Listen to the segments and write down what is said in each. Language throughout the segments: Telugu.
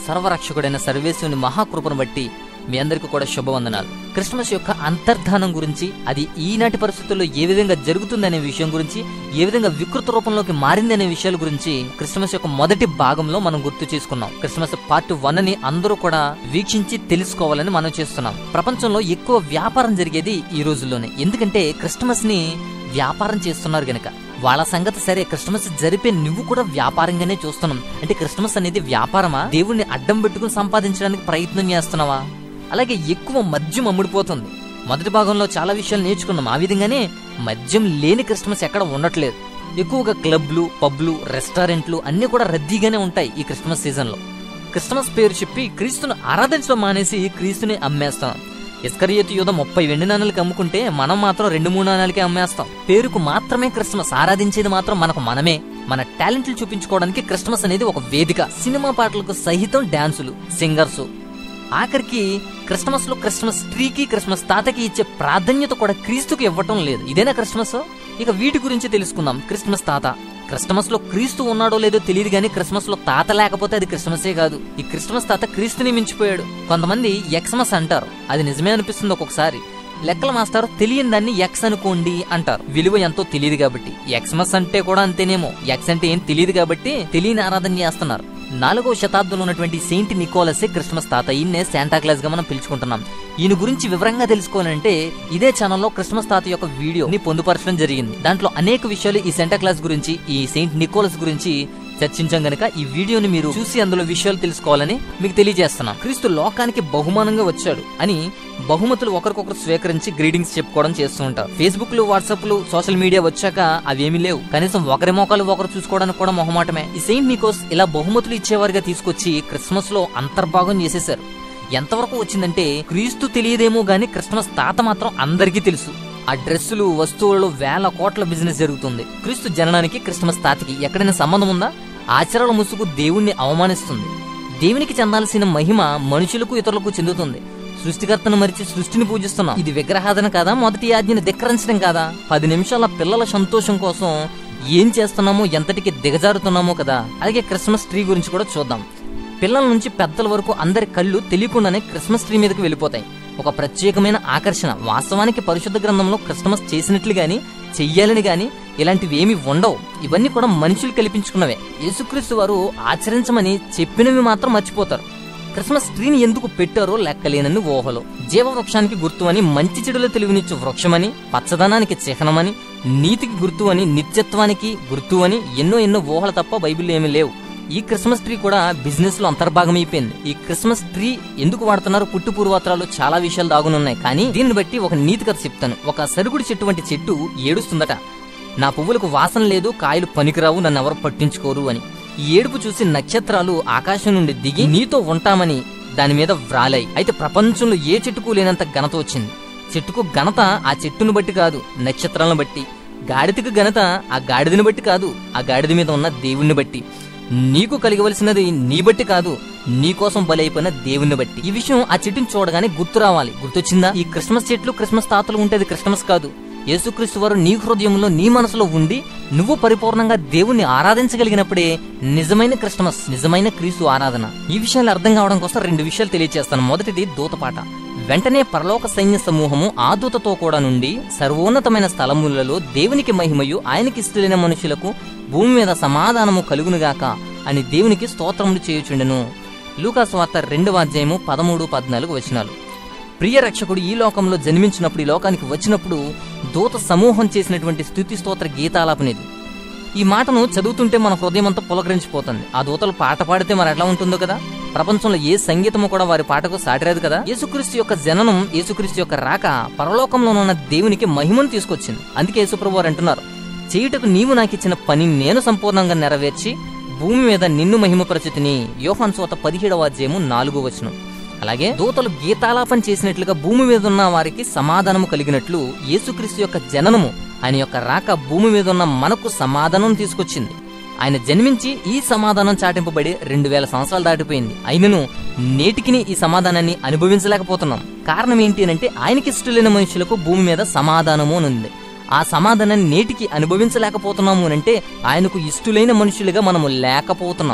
సర్వరక్షకుడైన సర్వేశ్వరుని మహాకృపను బట్టి మీ అందరికీ కూడా శుభవందనాలు క్రిస్మస్ యొక్క అంతర్ధానం గురించి అది ఈనాటి పరిస్థితుల్లో ఏ విధంగా జరుగుతుందనే విషయం గురించి ఏ విధంగా వికృత రూపంలోకి మారిందనే విషయాల గురించి క్రిస్మస్ యొక్క మొదటి భాగంలో మనం గుర్తు చేసుకున్నాం క్రిస్మస్ పార్ట్ వన్ ని అందరూ కూడా వీక్షించి తెలుసుకోవాలని మనం చేస్తున్నాం ప్రపంచంలో ఎక్కువ వ్యాపారం జరిగేది ఈ రోజుల్లోనే ఎందుకంటే క్రిస్మస్ ని వ్యాపారం చేస్తున్నారు గనక వాళ్ళ సంగతి సరే క్రిస్మస్ జరిపే నువ్వు కూడా వ్యాపారంగానే చూస్తున్నాం అంటే క్రిస్మస్ అనేది వ్యాపారమా దేవుణ్ణి అడ్డం పెట్టుకుని సంపాదించడానికి ప్రయత్నం చేస్తున్నావా అలాగే ఎక్కువ మద్యం అమ్ముడిపోతుంది మొదటి భాగంలో చాలా విషయాలు నేర్చుకున్నాం ఆ విధంగానే మద్యం లేని క్రిస్మస్ ఎక్కడ ఉండట్లేదు ఎక్కువగా క్లబ్లు పబ్లు రెస్టారెంట్లు అన్నీ కూడా రద్దీగానే ఉంటాయి ఈ క్రిస్మస్ సీజన్లో క్రిస్మస్ పేరు చెప్పి క్రీస్తును ఆరాధించడం మానేసి క్రీస్తుని అమ్మేస్తాం ఇస్కరియతు యుధ ముప్పై వెండి నాణాలకి అమ్ముకుంటే మనం మాత్రం రెండు మూడు నాణాలకే అమ్మేస్తాం పేరుకు మాత్రమే క్రిస్మస్ ఆరాధించేది మాత్రం మనకు మనమే మన టాలెంట్లు చూపించుకోవడానికి క్రిస్మస్ అనేది ఒక వేదిక సినిమా పాటలకు సహితం డాన్సులు సింగర్స్ ఆఖరికి క్రిస్మస్ లో క్రిస్మస్ ట్రీకి క్రిస్మస్ తాతకి ఇచ్చే ప్రాధాన్యత కూడా క్రీస్తుకి ఇవ్వటం లేదు ఇదేనా క్రిస్మస్ ఇక వీటి గురించి తెలుసుకుందాం క్రిస్మస్ తాత క్రిస్మస్ లో క్రీస్తు ఉన్నాడో లేదో తెలియదు కానీ క్రిస్మస్ లో తాత లేకపోతే అది క్రిస్మసే కాదు ఈ క్రిస్మస్ తాత క్రీస్తుని మించిపోయాడు కొంతమంది ఎక్స్మస్ అంటారు అది నిజమే అనిపిస్తుంది ఒక్కొక్కసారి లెక్కల మాస్టర్ తెలియని దాన్ని ఎక్స్ అనుకోండి అంటారు విలువ ఎంతో తెలియదు కాబట్టి ఎక్స్మస్ అంటే కూడా అంతేనేమో ఎక్స్ అంటే ఏం తెలియదు కాబట్టి తెలియని ఆరాధన చేస్తున్నారు నాలుగవ శతాబ్దంలో ఉన్నటువంటి సెయింట్ నికోలసే క్రిస్మస్ తాత ఈయన్నే శాంటా క్లాస్ గా మనం పిలుచుకుంటున్నాం ఈయన గురించి వివరంగా తెలుసుకోవాలంటే ఇదే ఛానల్లో క్రిస్మస్ తాత యొక్క వీడియోని పొందుపరచడం జరిగింది దాంట్లో అనేక విషయాలు ఈ శాంటా క్లాస్ గురించి ఈ సెయింట్ నికోలస్ గురించి చర్చించాం గనక ఈ వీడియోని మీరు చూసి అందులో విషయాలు తెలుసుకోవాలని మీకు తెలియజేస్తున్నాం క్రీస్తు లోకానికి బహుమానంగా వచ్చాడు అని బహుమతులు ఒకరికొకరు స్వీకరించి గ్రీటింగ్స్ చెప్పుకోవడం చేస్తూ ఉంటారు ఫేస్బుక్ లు వాట్సాప్ లు సోషల్ మీడియా వచ్చాక అవేమీ లేవు కనీసం ఒకరి మోకాలు ఒకరు చూసుకోవడానికి కూడా మొహమాటమే ఈ సెయింట్ నికోస్ ఇలా బహుమతులు ఇచ్చేవారిగా తీసుకొచ్చి క్రిస్మస్ లో అంతర్భాగం చేసేశారు ఎంతవరకు వచ్చిందంటే క్రీస్తు తెలియదేమో గానీ క్రిస్మస్ తాత మాత్రం అందరికీ తెలుసు ఆ డ్రెస్సులు వస్తువులలో వేల కోట్ల బిజినెస్ జరుగుతుంది క్రీస్తు జననానికి క్రిస్మస్ తాతకి ఎక్కడైనా సంబంధం ఉందా ఆచారాల ముసుగు దేవుణ్ణి అవమానిస్తుంది దేవునికి చెందాల్సిన మహిమ మనుషులకు ఇతరులకు చెందుతుంది సృష్టికర్తను మరిచి సృష్టిని పూజిస్తున్నాం ఇది విగ్రహాధన కాదా మొదటి ఆజ్ఞని ధిక్కరించడం కాదా పది నిమిషాల పిల్లల సంతోషం కోసం ఏం చేస్తున్నామో ఎంతటికి దిగజారుతున్నామో కదా అలాగే క్రిస్మస్ ట్రీ గురించి కూడా చూద్దాం పిల్లల నుంచి పెద్దల వరకు అందరి కళ్ళు తెలియకుండానే క్రిస్మస్ ట్రీ మీదకి వెళ్ళిపోతాయి ఒక ప్రత్యేకమైన ఆకర్షణ వాస్తవానికి పరిశుద్ధ గ్రంథంలో క్రిస్మస్ చేసినట్లు గాని చెయ్యాలని గాని ఇలాంటివి ఏమి ఉండవు ఇవన్నీ కూడా మనుషులు కల్పించుకున్నవే యేసుక్రీస్తు వారు ఆచరించమని చెప్పినవి మాత్రం మర్చిపోతారు క్రిస్మస్ ట్రీని ఎందుకు పెట్టారో లెక్కలేనన్ని ఊహలు జీవవృక్షానికి గుర్తు అని మంచి చెడుల తెలివినిచ్చు వృక్షమని పచ్చదనానికి చిహ్నమని నీతికి గుర్తు అని నిత్యత్వానికి గుర్తు అని ఎన్నో ఎన్నో ఊహలు తప్ప బైబిల్లో ఏమీ లేవు ఈ క్రిస్మస్ ట్రీ కూడా బిజినెస్ లో అంతర్భాగం అయిపోయింది ఈ క్రిస్మస్ ట్రీ ఎందుకు వాడుతున్నారు పుట్టు పూర్వత్రాలు చాలా విషయాలు దాగునున్నాయి కానీ దీన్ని బట్టి ఒక నీతి కథ చెప్తాను ఒక సరుగుడి చెట్టు వంటి చెట్టు ఏడుస్తుందట నా పువ్వులకు వాసన లేదు కాయలు పనికిరావు నన్ను ఎవరు పట్టించుకోరు అని ఈ ఏడుపు చూసి నక్షత్రాలు ఆకాశం నుండి దిగి నీతో ఉంటామని దాని మీద వ్రాలాయి అయితే ప్రపంచంలో ఏ చెట్టుకు లేనంత ఘనత వచ్చింది చెట్టుకు ఘనత ఆ చెట్టును బట్టి కాదు నక్షత్రాలను బట్టి గాడిదకు ఘనత ఆ గాడిదని బట్టి కాదు ఆ గాడిద మీద ఉన్న దేవుణ్ణి బట్టి నీకు కలిగవలసినది నీ బట్టి కాదు నీ కోసం బలైపోయిన దేవుణ్ణి బట్టి ఈ విషయం ఆ చెట్టుని చూడగానే గుర్తు రావాలి గుర్తొచ్చిందా ఈ క్రిస్మస్ చెట్లు క్రిస్మస్ తాతలు ఉంటే అది క్రిస్మస్ కాదు యేసుక్రీస్తు వారు నీ హృదయంలో నీ మనసులో ఉండి నువ్వు పరిపూర్ణంగా దేవుణ్ణి ఆరాధించగలిగినప్పుడే నిజమైన క్రిస్మస్ నిజమైన క్రీస్తు ఆరాధన ఈ విషయాలు అర్థం కావడం కోసం రెండు విషయాలు తెలియజేస్తాను మొదటిది దూతపాట వెంటనే పరలోక సైన్య సమూహము ఆ దూతతో కూడా నుండి సర్వోన్నతమైన స్థలములలో దేవునికి మహిమయు ఆయనకి ఇష్టలైన మనుషులకు భూమి మీద సమాధానము కలుగునుగాక అని దేవునికి స్తోత్రములు చేయుచుండెను లూకాసు వార్త రెండవ అధ్యాయము పదమూడు పద్నాలుగు వచనాలు ప్రియ రక్షకుడు ఈ లోకంలో జన్మించినప్పుడు ఈ లోకానికి వచ్చినప్పుడు దూత సమూహం చేసినటువంటి స్థుతి స్తోత్ర గీతాలాపనేది ఈ మాటను చదువుతుంటే మన హృదయం అంతా పులకరించిపోతుంది ఆ దూతలు పాట పాడితే మరి ఎట్లా ఉంటుందో కదా ప్రపంచంలో ఏ సంగీతము కూడా వారి పాటకు సాటిరాదు కదా యేసుక్రీస్తు యొక్క జననం యేసుక్రీస్తు యొక్క రాక పరలోకంలోనున్న దేవునికి మహిమను తీసుకొచ్చింది అందుకే యేసుప్రభు వారు అంటున్నారు చేయుటకు నీవు నాకు ఇచ్చిన పని నేను సంపూర్ణంగా నెరవేర్చి భూమి మీద నిన్ను మహిమపరచుతిని యోహాన్ సోత పదిహేడవ అధ్యాయము నాలుగో వచనం అలాగే దూతలు గీతాలాపన చేసినట్లుగా భూమి మీద ఉన్న వారికి సమాధానము కలిగినట్లు యేసుక్రీస్తు యొక్క జననము ఆయన యొక్క రాక భూమి మీద ఉన్న మనకు సమాధానం తీసుకొచ్చింది ఆయన జన్మించి ఈ సమాధానం చాటింపబడి రెండు వేల సంవత్సరాలు దాటిపోయింది అయినను నేటికిని ఈ సమాధానాన్ని అనుభవించలేకపోతున్నాం కారణం ఏంటి అంటే ఆయనకి ఇష్టలేని మనుషులకు భూమి మీద సమాధానము అని ఉంది ఆ సమాధానాన్ని నేటికి అనుభవించలేకపోతున్నాము అంటే ఆయనకు ఇష్టులైన మనుషులుగా మనము లేకపోతున్నాం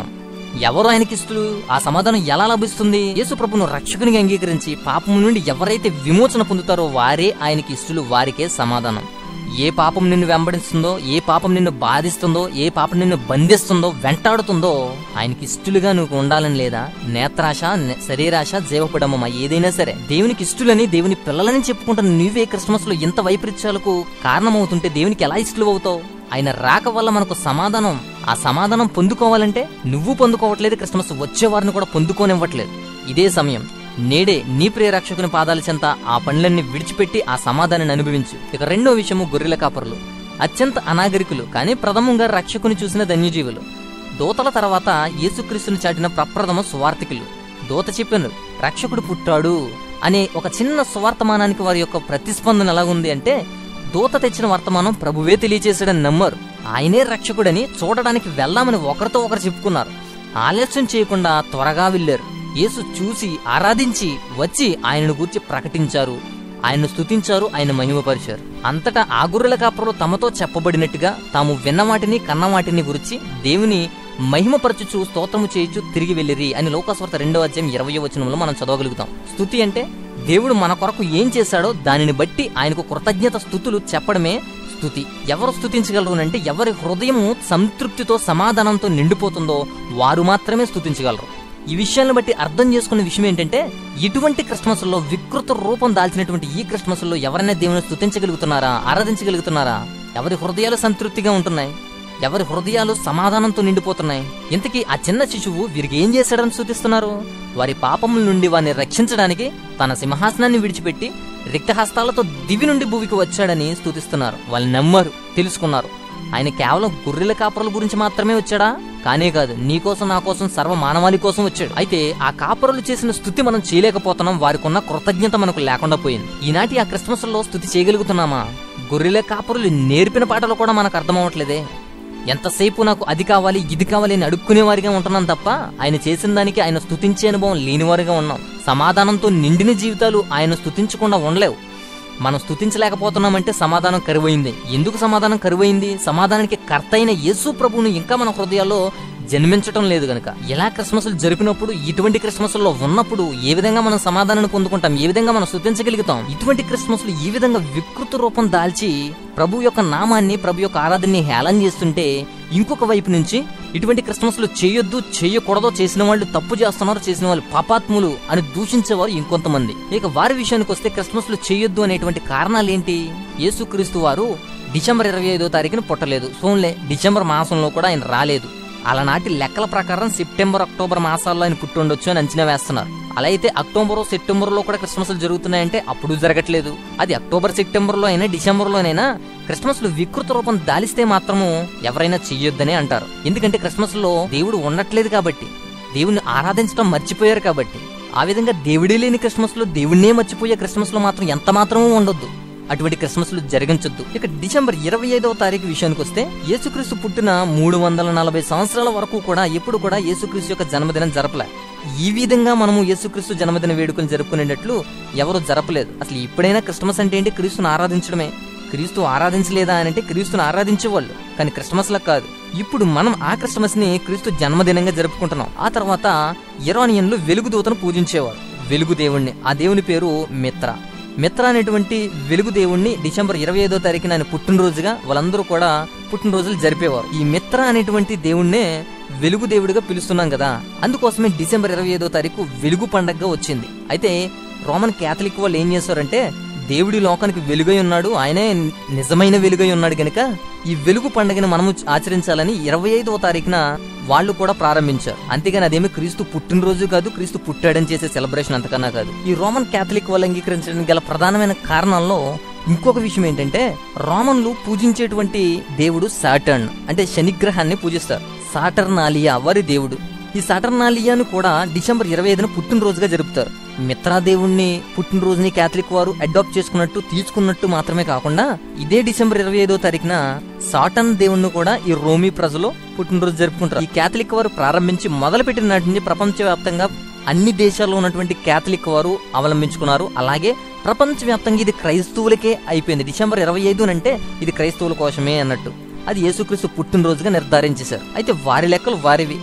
ఎవరు ఆయనకి ఇష్టలు ఆ సమాధానం ఎలా లభిస్తుంది యేసు ప్రభును రక్షకునిగా అంగీకరించి పాపం నుండి ఎవరైతే విమోచన పొందుతారో వారే ఆయనకి ఇష్టలు వారికే సమాధానం ఏ పాపం నిన్ను వెంబడిస్తుందో ఏ పాపం నిన్ను బాధిస్తుందో ఏ పాపం నిన్ను బంధిస్తుందో వెంటాడుతుందో ఆయనకి ఇష్టలుగా నువ్వు ఉండాలని లేదా నేత్రాశ నే- శరీరాశ జీవపడమమ్మ ఏదైనా సరే దేవునికి ఇష్టలని దేవుని పిల్లలని చెప్పుకుంటున్న నువ్వే క్రిస్మస్ లో ఇంత వైపరీత్యాలకు కారణమవుతుంటే దేవునికి ఎలా ఇష్టలు అవుతావు ఆయన రాక వల్ల మనకు సమాధానం ఆ సమాధానం పొందుకోవాలంటే నువ్వు పొందుకోవట్లేదు క్రిస్మస్ వచ్చేవారిని కూడా పొందుకోనివ్వట్లేదు ఇదే సమయం నేడే నీ ప్రియ రక్షకుని పాదాల చెంత ఆ పనులన్నీ విడిచిపెట్టి ఆ సమాధానాన్ని అనుభవించు ఇక రెండో విషయము గొర్రెల కాపరులు అత్యంత అనాగరికులు కానీ ప్రథమంగా రక్షకుని చూసిన ధన్యజీవులు దూతల తర్వాత యేసుక్రీస్తుని చాటిన ప్రప్రథమ సువార్థికులు దూత చెప్పాను రక్షకుడు పుట్టాడు అనే ఒక చిన్న సువార్తమానానికి వారి యొక్క ప్రతిస్పందన ఎలా ఉంది అంటే దూత తెచ్చిన వర్తమానం ప్రభువే తెలియచేశాడని నమ్మారు ఆయనే రక్షకుడని చూడడానికి వెళ్దామని ఒకరితో ఒకరు చెప్పుకున్నారు ఆలస్యం చేయకుండా త్వరగా వెళ్లారు యేసు చూసి ఆరాధించి వచ్చి ఆయనను గూర్చి ప్రకటించారు ఆయన్ను స్తుతించారు ఆయన మహిమపరిచారు అంతటా ఆ గొర్రెల కాపరులు తమతో చెప్పబడినట్టుగా తాము విన్న వాటిని కన్న వాటిని గురించి దేవుని మహిమపరచుచు స్తోత్రము చేయుచు తిరిగి వెళ్ళిరి అని లోకాస్వార్త రెండవ అధ్యాయం ఇరవై వచనంలో మనం చదవగలుగుతాం స్తుతి అంటే దేవుడు మన కొరకు ఏం చేశాడో దానిని బట్టి ఆయనకు కృతజ్ఞత స్థుతులు చెప్పడమే స్తుతి ఎవరు స్తుతించగలరు అంటే ఎవరి హృదయము సంతృప్తితో సమాధానంతో నిండిపోతుందో వారు మాత్రమే స్తుతించగలరు ఈ విషయాన్ని బట్టి అర్థం చేసుకున్న విషయం ఏంటంటే ఇటువంటి క్రిస్మస్ లో వికృత రూపం దాల్చినటువంటి ఈ క్రిస్మస్ లో ఎవరైనా దేవుని స్తుతించగలుగుతున్నారా ఆరాధించగలుగుతున్నారా ఎవరి హృదయాలు సంతృప్తిగా ఉంటున్నాయి ఎవరి హృదయాలు సమాధానంతో నిండిపోతున్నాయి ఇంతకీ ఆ చిన్న శిశువు వీరికి ఏం చేశాడని సూచిస్తున్నారు వారి పాపముల నుండి వారిని రక్షించడానికి తన సింహాసనాన్ని విడిచిపెట్టి రిక్తహస్తాలతో దివి నుండి భూమికి వచ్చాడని స్తుతిస్తున్నారు వాళ్ళు నమ్మారు తెలుసుకున్నారు ఆయన కేవలం గొర్రెల కాపరుల గురించి మాత్రమే వచ్చాడా కానే కాదు నీ కోసం నా కోసం సర్వ మానవాళి కోసం వచ్చాడు అయితే ఆ కాపరులు చేసిన స్థుతి మనం చేయలేకపోతున్నాం వారికి ఉన్న కృతజ్ఞత మనకు లేకుండా పోయింది ఈనాటి ఆ క్రిస్మస్ లో స్థుతి చేయగలుగుతున్నామా గొర్రెల కాపరులు నేర్పిన పాటలు కూడా మనకు అర్థం అవ్వట్లేదే ఎంతసేపు నాకు అది కావాలి ఇది కావాలి అని అడుక్కునే వారిగా ఉంటున్నాం తప్ప ఆయన చేసిన దానికి ఆయన స్తుతించే అనుభవం లేనివారిగా ఉన్నాం సమాధానంతో నిండిన జీవితాలు ఆయన స్తుతించకుండా ఉండలేవు మనం స్తుతించలేకపోతున్నామంటే సమాధానం కరువైంది ఎందుకు సమాధానం కరువైంది సమాధానానికి కర్త అయిన యేసు ప్రభువును ఇంకా మన హృదయాల్లో జన్మించటం లేదు గనక ఎలా క్రిస్మస్లు జరిపినప్పుడు ఇటువంటి క్రిస్మస్లో ఉన్నప్పుడు ఏ విధంగా మనం సమాధానాన్ని పొందుకుంటాం ఏ విధంగా మనం స్తుతించగలుగుతాం ఇటువంటి క్రిస్మస్లు ఈ విధంగా వికృత రూపం దాల్చి ప్రభు యొక్క నామాన్ని ప్రభు యొక్క ఆరాధనని హేళన చేస్తుంటే ఇంకొక వైపు నుంచి ఇటువంటి క్రిస్మస్లు చేయొద్దు చేయకూడదో చేసిన వాళ్ళు తప్పు చేస్తున్నారు చేసిన వాళ్ళు పాపాత్ములు అని దూషించేవారు ఇంకొంతమంది ఇక వారి విషయానికి వస్తే క్రిస్మస్లు చేయొద్దు అనేటువంటి కారణాలు ఏంటి యేసుక్రీస్తు వారు డిసెంబర్ ఇరవై ఐదో తారీఖున పుట్టలేదు సోన్లే డిసెంబర్ మాసంలో కూడా ఆయన రాలేదు అలనాటి లెక్కల ప్రకారం సెప్టెంబర్ అక్టోబర్ మాసాల్లో ఆయన పుట్టుండొచ్చు అని అంచనా వేస్తున్నారు అలా అయితే అక్టోబర్ సెప్టెంబర్ లో కూడా క్రిస్మస్లు జరుగుతున్నాయంటే అప్పుడు జరగట్లేదు అది అక్టోబర్ సెప్టెంబర్ లో అయినా డిసెంబర్ లోనైనా క్రిస్మస్ లో వికృత రూపం దాలిస్తే మాత్రము ఎవరైనా చెయ్యొద్దనే అంటారు ఎందుకంటే క్రిస్మస్ లో దేవుడు ఉండట్లేదు కాబట్టి దేవుణ్ణి ఆరాధించడం మర్చిపోయారు కాబట్టి ఆ విధంగా దేవుడే లేని క్రిస్మస్ లో దేవుణ్ణే మర్చిపోయే క్రిస్మస్ లో మాత్రం ఎంత మాత్రమూ ఉండొద్దు అటువంటి క్రిస్మస్లు జరిగించొద్దు ఇక డిసెంబర్ ఇరవై ఐదవ తారీఖు విషయానికి వస్తే యేసుక్రీస్తు పుట్టిన మూడు వందల నలభై సంవత్సరాల వరకు కూడా ఎప్పుడు కూడా యేసుక్రీస్తు యొక్క జన్మదినం జరపలే ఈ విధంగా మనము యేసుక్రీస్తు జన్మదిన వేడుకలు జరుపుకునేటట్లు ఎవరు జరపలేదు అసలు ఇప్పుడైనా క్రిస్మస్ అంటే ఏంటి క్రీస్తుని ఆరాధించడమే క్రీస్తు ఆరాధించలేదా అని అంటే క్రీస్తుని ఆరాధించేవాళ్ళు కానీ క్రిస్మస్ లా కాదు ఇప్పుడు మనం ఆ క్రిస్మస్ ని క్రీస్తు జన్మదినంగా జరుపుకుంటున్నాం ఆ తర్వాత ఇరానియన్లు వెలుగు దూతను పూజించేవారు వెలుగు దేవుణ్ణి ఆ దేవుని పేరు మిత్ర మిత్ర అనేటువంటి వెలుగు దేవుణ్ణి డిసెంబర్ ఇరవై ఐదో తారీఖున ఆయన పుట్టినరోజుగా వాళ్ళందరూ కూడా పుట్టినరోజులు జరిపేవారు ఈ మిత్ర అనేటువంటి దేవుణ్ణే వెలుగు దేవుడిగా పిలుస్తున్నాం కదా అందుకోసమే డిసెంబర్ ఇరవై ఐదో తారీఖు వెలుగు పండగగా వచ్చింది అయితే రోమన్ క్యాథలిక్ వాళ్ళు ఏం చేశారంటే దేవుడి లోకానికి వెలుగై ఉన్నాడు ఆయనే నిజమైన వెలుగై ఉన్నాడు గనుక ఈ వెలుగు పండుగని మనము ఆచరించాలని ఇరవై ఐదవ తారీఖున వాళ్ళు కూడా ప్రారంభించారు అంతేగాని అదేమి క్రీస్తు పుట్టినరోజు కాదు క్రీస్తు పుట్టాడని చేసే సెలబ్రేషన్ అంతకన్నా కాదు ఈ రోమన్ క్యాథలిక్ వాళ్ళు అంగీకరించడానికి గల ప్రధానమైన కారణాల్లో ఇంకొక విషయం ఏంటంటే రోమన్లు పూజించేటువంటి దేవుడు సాటర్న్ అంటే శనిగ్రహాన్ని పూజిస్తారు సాటర్నాలియా వారి దేవుడు ఈ సాటర్నాలియాను కూడా డిసెంబర్ ఇరవై ఐదున పుట్టినరోజుగా జరుపుతారు మిత్రా దేవుణ్ణి పుట్టినరోజుని క్యాథలిక్ వారు అడాప్ట్ చేసుకున్నట్టు తీసుకున్నట్టు మాత్రమే కాకుండా ఇదే డిసెంబర్ ఇరవై ఐదో తారీఖున సాటన్ దేవుణ్ణి కూడా ఈ రోమీ ప్రజలు పుట్టినరోజు జరుపుకుంటారు ఈ క్యాథలిక్ వారు ప్రారంభించి మొదలుపెట్టిన నాటి నుంచి ప్రపంచవ్యాప్తంగా అన్ని దేశాల్లో ఉన్నటువంటి క్యాథలిక్ వారు అవలంబించుకున్నారు అలాగే ప్రపంచవ్యాప్తంగా ఇది క్రైస్తవులకే అయిపోయింది డిసెంబర్ ఇరవై ఐదు అంటే ఇది క్రైస్తవుల కోసమే అన్నట్టు అది యేసుక్రీస్తు పుట్టినరోజుగా నిర్ధారించేశారు అయితే వారి లెక్కలు వారివి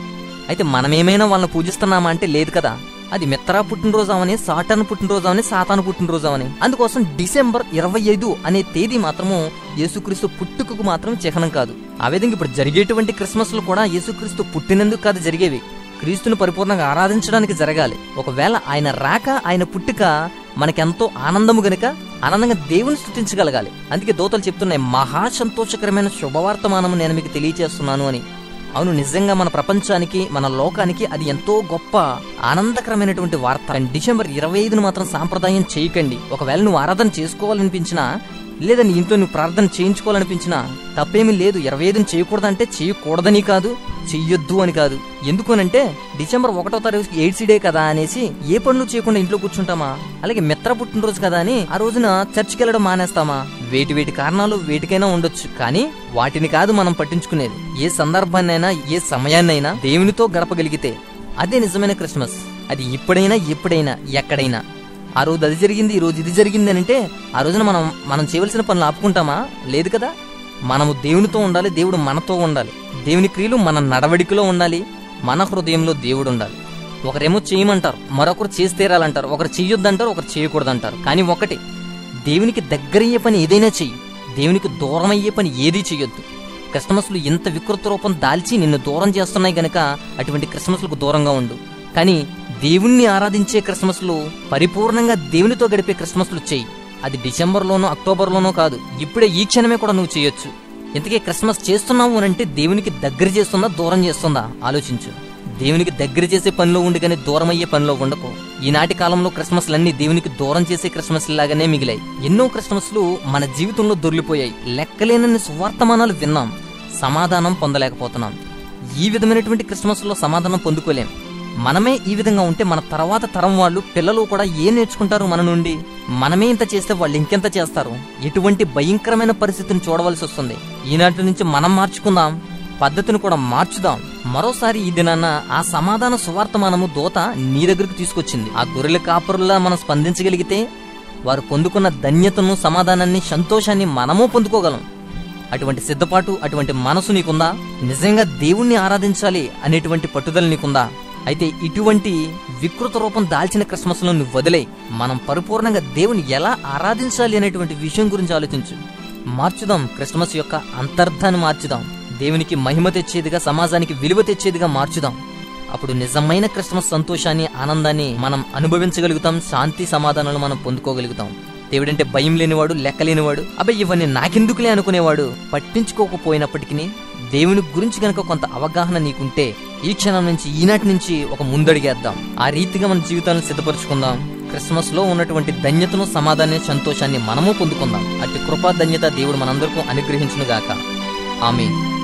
అయితే మనమేమైనా వాళ్ళని పూజిస్తున్నామా అంటే లేదు కదా అది మిత్రా పుట్టినరోజు అవని సాటన్ పుట్టినరోజు అవని సాతాను పుట్టినరోజు అవని అందుకోసం డిసెంబర్ ఇరవై ఐదు అనే తేదీ మాత్రము యేసుక్రీస్తు పుట్టుకకు మాత్రం చిహ్నం కాదు ఆ విధంగా ఇప్పుడు జరిగేటువంటి క్రిస్మస్లు కూడా యేసుక్రీస్తు పుట్టినందుకు కాదు జరిగేవి క్రీస్తును పరిపూర్ణంగా ఆరాధించడానికి జరగాలి ఒకవేళ ఆయన రాక ఆయన పుట్టుక మనకెంతో ఆనందము గనుక ఆనందంగా దేవుని స్థుతించగలగాలి అందుకే దోతలు చెప్తున్నాయి మహా సంతోషకరమైన శుభవార్తమానము నేను మీకు తెలియజేస్తున్నాను అని అవును నిజంగా మన ప్రపంచానికి మన లోకానికి అది ఎంతో గొప్ప ఆనందకరమైనటువంటి వార్త డిసెంబర్ ఇరవై ఐదును మాత్రం సాంప్రదాయం చేయకండి ఒకవేళ నువ్వు ఆరాధన చేసుకోవాలనిపించినా లేదా నీ ఇంట్లో నువ్వు ప్రార్థన చేయించుకోవాలనిపించినా తప్పేమీ లేదు ఇరవై ఐదుని చేయకూడదంటే చేయకూడదని కాదు చెయ్యొద్దు అని కాదు ఎందుకనంటే డిసెంబర్ ఒకటో తారీఖు ఎయిడ్స్ డే కదా అనేసి ఏ పనులు చేయకుండా ఇంట్లో కూర్చుంటామా అలాగే మిత్ర పుట్టినరోజు కదా అని ఆ రోజున చర్చికి వెళ్ళడం మానేస్తామా వేటి వేటి కారణాలు వేటికైనా ఉండొచ్చు కానీ వాటిని కాదు మనం పట్టించుకునేది ఏ సందర్భాన్నైనా ఏ సమయాన్నైనా దేవునితో గడపగలిగితే అదే నిజమైన క్రిస్మస్ అది ఇప్పుడైనా ఎప్పుడైనా ఎక్కడైనా ఆ రోజు అది జరిగింది ఈ రోజు ఇది జరిగింది అని అంటే ఆ రోజున మనం మనం చేయవలసిన పనులు ఆపుకుంటామా లేదు కదా మనము దేవునితో ఉండాలి దేవుడు మనతో ఉండాలి దేవుని క్రియలు మన నడవడికలో ఉండాలి మన హృదయంలో దేవుడు ఉండాలి ఒకరేమో చేయమంటారు మరొకరు చేసి తీరాలంటారు ఒకరు చెయ్యొద్దంటారు ఒకరు చేయకూడదంటారు కానీ ఒకటి దేవునికి దగ్గరయ్యే పని ఏదైనా చెయ్యి దేవునికి దూరం అయ్యే పని ఏదీ చెయ్యొద్దు క్రిస్మస్లు ఇంత వికృత రూపం దాల్చి నిన్ను దూరం చేస్తున్నాయి గనక అటువంటి క్రిస్మస్లకు దూరంగా ఉండు కానీ దేవుణ్ణి ఆరాధించే క్రిస్మస్లు పరిపూర్ణంగా దేవునితో గడిపే క్రిస్మస్లు చెయ్యి అది డిసెంబర్లోనో అక్టోబర్లోనో కాదు ఇప్పుడే ఈ క్షణమే కూడా నువ్వు చేయొచ్చు ఇంతకీ క్రిస్మస్ చేస్తున్నావు అని అంటే దేవునికి దగ్గర చేస్తుందా దూరం చేస్తుందా ఆలోచించు దేవునికి దగ్గర చేసే పనిలో ఉండి కానీ దూరం అయ్యే పనిలో ఉండకు ఈనాటి కాలంలో క్రిస్మస్లన్నీ దేవునికి దూరం చేసే క్రిస్మస్ లాగానే మిగిలాయి ఎన్నో క్రిస్మస్లు మన జీవితంలో దొర్లిపోయాయి లెక్కలేనన్ని సువార్తమానాలు విన్నాం సమాధానం పొందలేకపోతున్నాం ఈ విధమైనటువంటి క్రిస్మస్లో సమాధానం పొందుకోలేం మనమే ఈ విధంగా ఉంటే మన తర్వాత తరం వాళ్ళు పిల్లలు కూడా ఏం నేర్చుకుంటారు మన నుండి మనమే ఇంత చేస్తే వాళ్ళు ఇంకెంత చేస్తారు ఎటువంటి భయంకరమైన పరిస్థితిని చూడవలసి వస్తుంది ఈనాటి నుంచి మనం మార్చుకుందాం పద్ధతిని కూడా మార్చుదాం మరోసారి ఈ దినాన ఆ సమాధాన సువార్తమానము దోత నీ దగ్గరకు తీసుకొచ్చింది ఆ గొర్రెల కాపురులా మనం స్పందించగలిగితే వారు పొందుకున్న ధన్యతను సమాధానాన్ని సంతోషాన్ని మనము పొందుకోగలం అటువంటి సిద్ధపాటు అటువంటి మనసు నీకుందా నిజంగా దేవుణ్ణి ఆరాధించాలి అనేటువంటి పట్టుదల నీకుందా అయితే ఇటువంటి వికృత రూపం దాల్చిన క్రిస్మస్ లో నువ్వు వదిలే మనం పరిపూర్ణంగా దేవుని ఎలా ఆరాధించాలి అనేటువంటి విషయం గురించి ఆలోచించు మార్చుదాం క్రిస్మస్ యొక్క అంతర్థాన్ని మార్చుదాం దేవునికి మహిమ తెచ్చేదిగా సమాజానికి విలువ తెచ్చేదిగా మార్చుదాం అప్పుడు నిజమైన క్రిస్మస్ సంతోషాన్ని ఆనందాన్ని మనం అనుభవించగలుగుతాం శాంతి సమాధానాలు మనం పొందుకోగలుగుతాం దేవుడంటే భయం లేనివాడు లెక్క లేనివాడు అబ్బాయి ఇవన్నీ నాకెందుకులే అనుకునేవాడు పట్టించుకోకపోయినప్పటికీ దేవుని గురించి గనక కొంత అవగాహన నీకుంటే ఈ క్షణం నుంచి ఈనాటి నుంచి ఒక ముందడిగేద్దాం ఆ రీతిగా మన జీవితాలను సిద్ధపరచుకుందాం క్రిస్మస్ లో ఉన్నటువంటి ధన్యతను సమాధానాన్ని సంతోషాన్ని మనము పొందుకుందాం అట్టి కృపా ధన్యత దేవుడు మనందరికీ అనుగ్రహించునుగాక ఆమె